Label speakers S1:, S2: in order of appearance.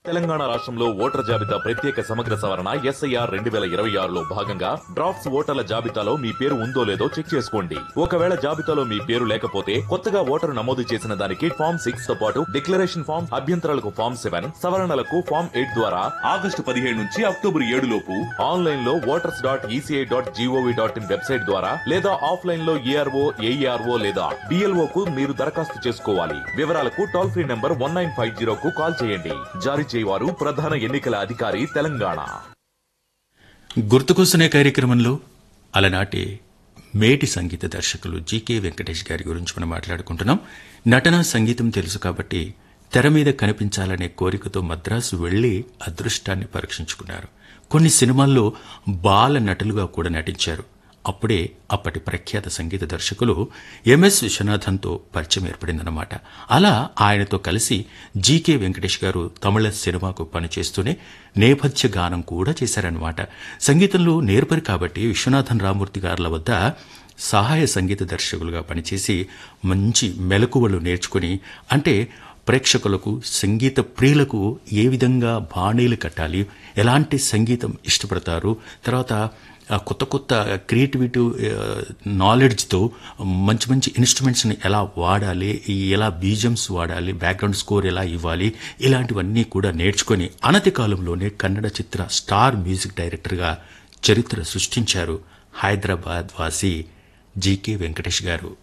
S1: తెలంగాణ రాష్ట్రంలో ఓటర్ జాబితా ప్రత్యేక సమగ్ర సవరణ ఎస్ఐఆర్ రెండు వేల ఇరవై ఆరులో భాగంగా డ్రాఫ్ట్స్ ఓటర్ల జాబితాలో మీ పేరు ఉందో లేదో చెక్ చేసుకోండి ఒకవేళ జాబితాలో మీ పేరు లేకపోతే కొత్తగా ఓటరు నమోదు చేసిన దానికి ఫామ్ సిక్స్ తో పాటు డిక్లరేషన్ ఫామ్ అభ్యంతరాలకు ఫామ్ సెవెన్ సవరణలకు ఫామ్ ఎయిట్ ద్వారా ఆగస్టు పదిహేడు నుంచి అక్టోబర్ ఏడు లోపు ఆన్లైన్ లో voters dot ECI dot GOV dot in website ద్వారా లేదా ఆఫ్లైన్ లో ఏఆర్ఓ ఏఈఆర్ఓ లేదా బిఎల్ఓ కు మీరు దరఖాస్తు చేసుకోవాలి వివరాలకు toll free number one nine five zero కు కాల్ చేయండి జారీ చేయవారు ప్రధాన ఎన్నికల అధికారి తెలంగాణ
S2: గుర్తుకొస్తున్న కార్యక్రమంలో అలనాటి మేటి సంగీత దర్శకులు జీకే వెంకటేష్ గారి గురించి మనం మాట్లాడుకుంటున్నాం నటన సంగీతం తెలుసు కాబట్టి తెర మీద కనిపించాలనే కోరికతో మద్రాసు వెళ్లి అదృష్టాన్ని పరీక్షించుకున్నారు కొన్ని సినిమాల్లో బాల నటులుగా కూడా నటించారు అప్పుడే అప్పటి ప్రఖ్యాత సంగీత దర్శకులు ఎంఎస్ విశ్వనాథన్తో పరిచయం ఏర్పడిందన్నమాట అలా ఆయనతో కలిసి జీకే వెంకటేష్ గారు తమిళ సినిమాకు పనిచేస్తూనే నేపథ్య గానం కూడా చేశారన్నమాట సంగీతంలో నేర్పరి కాబట్టి విశ్వనాథన్ రామూర్తి గారుల వద్ద సహాయ సంగీత దర్శకులుగా పనిచేసి మంచి మెలకువలు నేర్చుకుని అంటే ప్రేక్షకులకు సంగీత ప్రియులకు ఏ విధంగా బాణీలు కట్టాలి ఎలాంటి సంగీతం ఇష్టపడతారు తర్వాత ఆ కొత్త కొత్త క్రియేటివిటీ నాలెడ్జ్తో మంచి మంచి ఇన్స్ట్రుమెంట్స్ని ఎలా వాడాలి ఈ ఎలా బీజమ్స్ వాడాలి బ్యాక్గ్రౌండ్ స్కోర్ ఎలా ఇవ్వాలి ఇలాంటివన్నీ కూడా నేర్చుకొని అనతి కాలంలోనే కన్నడ చిత్ర స్టార్ మ్యూజిక్ డైరెక్టర్గా చరిత్ర సృష్టించారు హైదరాబాద్ వాసి జీకే వెంకటేష్ గారు